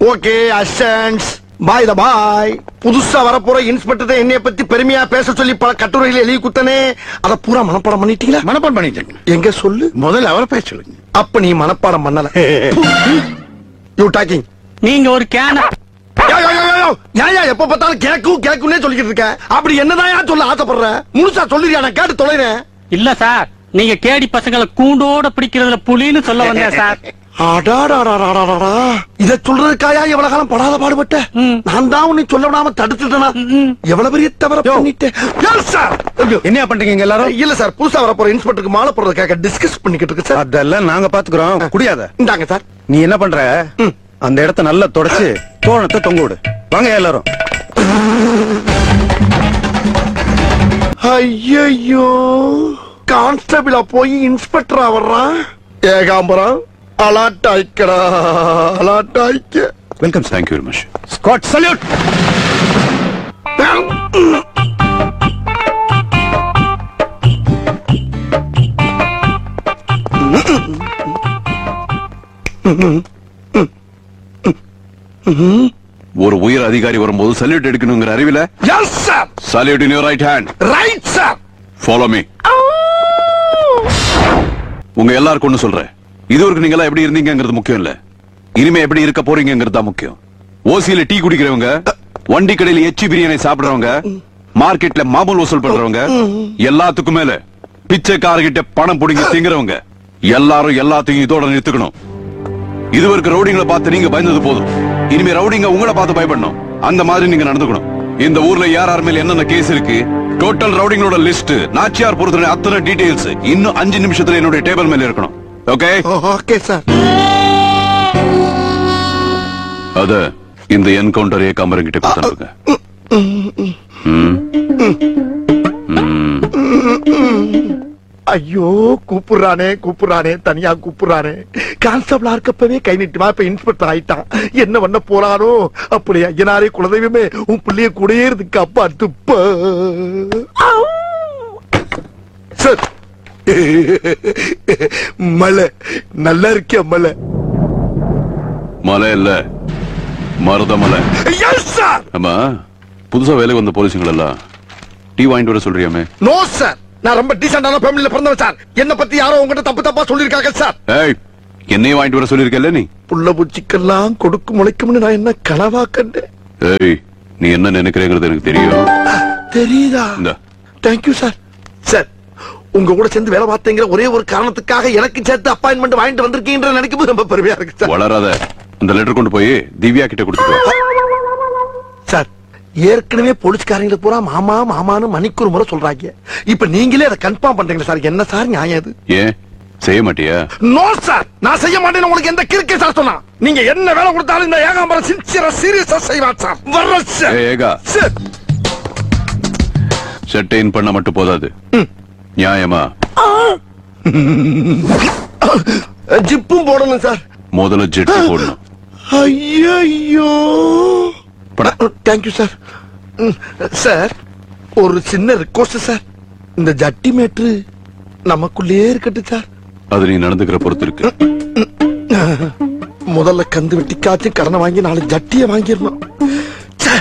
Okay அசன்ஸ் பாய் த பாய் புதுசா வரப்போற inspector என்னைய பத்தி பெருமையா பேச சொல்லி பல கட்டுரையில எழுதி குத்தனே அத பூரா மனப்பாடம் பண்ணிட்டீங்களா மனப்பாடம் பண்ணிட்டேங்க எங்க சொல்லு முதல்ல அவரை பேச சொல்லுங்க அப்ப நீ மனப்பாடம் பண்ணல யூ டாக்கிங் நீங்க ஒரு கேன ஏன் எப்ப பார்த்தாலும் கேக்கும் கேக்கும்னே சொல்லிக்கிட்டு இருக்க அப்படி என்னதான் சொல்ல ஆசைப்படுற முழுசா சொல்லிருயா நான் கேட்டு தொலைறேன் இல்ல சார் நீங்க கேடி பசங்களை கூண்டோட பிடிக்கிறதுல புலின்னு சொல்ல வந்தேன் சார் அடாடாடாடாடாடா. இத சொல்றதுக்காயா எவ்வளவு காலம் படாத பாடுபட்ட ம். நான் தான் உன்னை சொல்ல விடாம தடுத்துட்டேனா ம். எவ்வளவு பெரிய தவற பண்ணிட்டேன் Yes, sir. ஐயோ. என்ன பண்றீங்க இங்க எல்லாரும் இல்ல சார் புதுசா வரப்போற இன்ஸ்பெக்டருக்கு மாலை போடுறதுக்காக டிஸ்கஸ் பண்ணிக்கிட்டு இருக்கு சார் அதெல்லாம் நாங்க பாத்துக்கிறோம் குடியாத இந்தாங்க சார் நீ என்ன பண்ற ம். அந்த இடத்த நல்லா தொடச்சு தோரணத்தை தொங்க விடு வாங்க எல்லாரும் ஐயோ கான்ஸ்டபிளா போய் இன்ஸ்பெக்டரா வர்றான் ஏகாம்பரம் அலாட்டாய்க்கடா அலாட்டாய்க்க welcome thank you very much squad salute ஒரு உயர் அதிகாரி வரும்போது சல்யூட் எடுக்கணுங்கிற அறிவில yes sir salute in your right hand right sir follow me உங்க எல்லாருக்கும் ஒண்ணு சொல்றேன் இதுவரைக்கும் நீங்க எல்லாம் எப்படி இருந்தீங்கங்கிறது முக்கியம் இல்ல இனிமே எப்படி இருக்க போறீங்கிறது தான் முக்கியம் ஓசியில டீ குடிக்கிறவங்க வண்டி கடையில எச்சி பிரியாணி சாப்பிடுறவங்க மார்க்கெட்ல மாமூல் வசூல் பண்றவங்க எல்லாத்துக்கும் மேல பிச்சைக்காரர்கிட்ட பணம் புடுங்கி திங்குறவங்க எல்லாரும் எல்லாத்தையும் இதோட நிறுத்துக்கணும் இதுவரைக்கும் ரவுடிங்களை பார்த்து நீங்க பயந்தது போதும் இனிமே ரவுடிங்க உங்களை பார்த்து பயப்படணும் அந்த மாதிரி நீங்க நடந்துக்கணும் இந்த ஊர்ல யார் யார் மேல என்னென்ன கேஸ் இருக்கு டோட்டல் ரவுடிங்களோட லிஸ்ட் நாச்சியார் பொறுத்தவரை அத்தனை டீடைல்ஸ் இன்னும் அஞ்சு நிமிஷத்துல என்னுடைய டேபிள் மேல இருக்கணும் ஓகே ஓகே சார் அத இந்த என்கவுண்டர் ஏகாம்பரம் கிட்ட கொடுத்தாங்க ஐயோ கூப்பிடுறானே கூப்பிடுறானே தனியா கூப்பிடுறானே கான்ஸ்டபிளா இருக்கப்பவே கை நீட்டுமா இப்ப இன்ஸ்பெக்டர் ஆயிட்டான் என்ன பண்ண போறானோ அப்படி ஐயனாரே குலதெய்வமே உன் பிள்ளைய கூடயே இருக்கு அப்பா துப்ப சார் மலை நல்லா இருக்கியா மலை மலை இல்ல மருத மலை எஸ் சார் ஆமா புதுசா வேலைக்கு வந்த போலீஸுங்கள் எல்லாம் டீ வாங்கிட்டு வர சொல்றியாமே நோ சார் நான் ரொம்ப டீசென்டான ஃபேமிலில பிறந்தவன் சார் என்ன பத்தி யாரோ உங்ககிட்ட தப்பு தப்பா சொல்லிருக்காங்க சார் ஏய் என்னையும் வாங்கிட்டு வர சொல்லிருக்கல நீ புள்ள பூச்சிக்கெல்லாம் கொடுக்கு முளைக்கும்னு நான் என்ன கனவா கண்டேன் ஏய் நீ என்ன நினைக்கிறேங்கிறது எனக்கு தெரியும் தெரியுதா இந்தா. தேங்க்யூ சார் சார் உங்க கூட சேர்ந்து வேலை பார்த்தேங்கிற ஒரே ஒரு காரணத்துக்காக எனக்கு சேர்த்து அப்பாயின்மெண்ட் வாங்கிட்டு வந்திருக்கீன்ற நினைக்கும் போது ரொம்ப பெருமையா இருக்கு சார் வளராத இந்த லெட்டர் கொண்டு போய் திவ்யா கிட்ட கொடுத்துட்டு வா. சார் ஏற்கனவே போலீஸ்காரங்களை பூரா மாமா மாமான்னு மணிக்கு ஒரு முறை சொல்றாங்க இப்ப நீங்களே அதை கன்ஃபார்ம் பண்றீங்களா சார் என்ன சார் நியாயம் இது ஏன் செய்ய மாட்டியா நோ சார் நான் செய்ய மாட்டேன்னு உங்களுக்கு எந்த கிறுக்கே சார் சொன்னா நீங்க என்ன வேலை கொடுத்தாலும் இந்த ஏகாம்பரம் சின்சியரா சீரியஸா செய்வார் சார் வர்ற சார் ஏய், ஏகா சார் செட்டை இன் பண்ண மட்டும் போதாது நியாயமா ஜிப்பும் போடணும் சார் முதல்ல ஜெட்டி போடணும் ஐயோ பட. தேங்க்யூ சார் சார் ஒரு சின்ன ரிக்வஸ்ட் சார் இந்த ஜட்டி மேட்ரு நமக்குள்ளே இருக்கட்டும் சார் அது நீ நடந்துக்கிற பொறுத்து இருக்கு முதல்ல கந்து வெட்டிக்காச்சும் கடனை வாங்கி நாலு ஜட்டிய வாங்கிடணும்